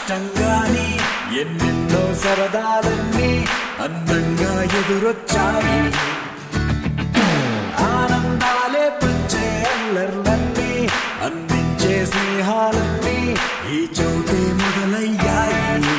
కష్టంగాని ఎన్నెన్నో సరదాలన్నీ అందంగా ఎదురొచ్చాయి ఆనందాలే పంచే అల్లర్లన్నీ అందించే స్నేహాలన్నీ ఈ చోటే మొదలయ్యాయి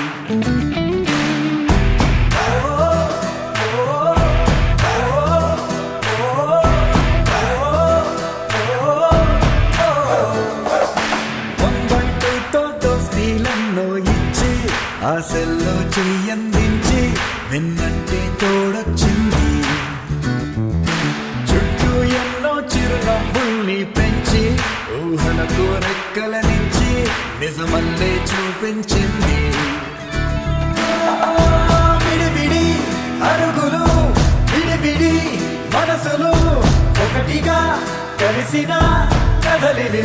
వంబైటుతో దోస్తీలన్నో ఇచ్చి ఆశల్లో చెయ్యందించి విన్నంటే తోడొచ్చింది చుట్టూ ఎన్నో చిరునవ్వుల్ని పెంచి ఊహలకు రెక్కలనిచ్చి నిజమల్లే చూపించింది విడివిడి అరుగులు విడివిడి మనసులు ఒకటిగా కలిసిన కదలివి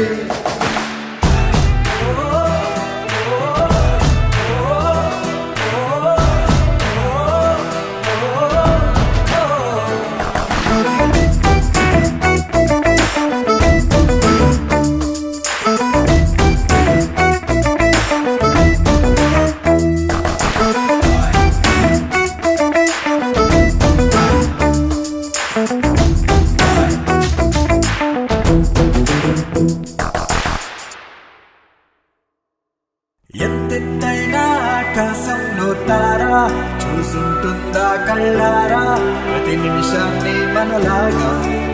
ఎంతెత్తైనా ఆకాశంలో తారా చూసుంటుందా కళ్ళారా ప్రతి నిమిషాన్ని మనలాగా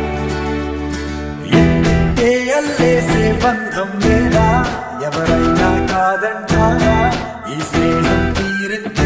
ఎత్తే అల్లేసే బంధం లేదా ఎవరైనా కాదంటారా ఈ స్నేహం తీరెంత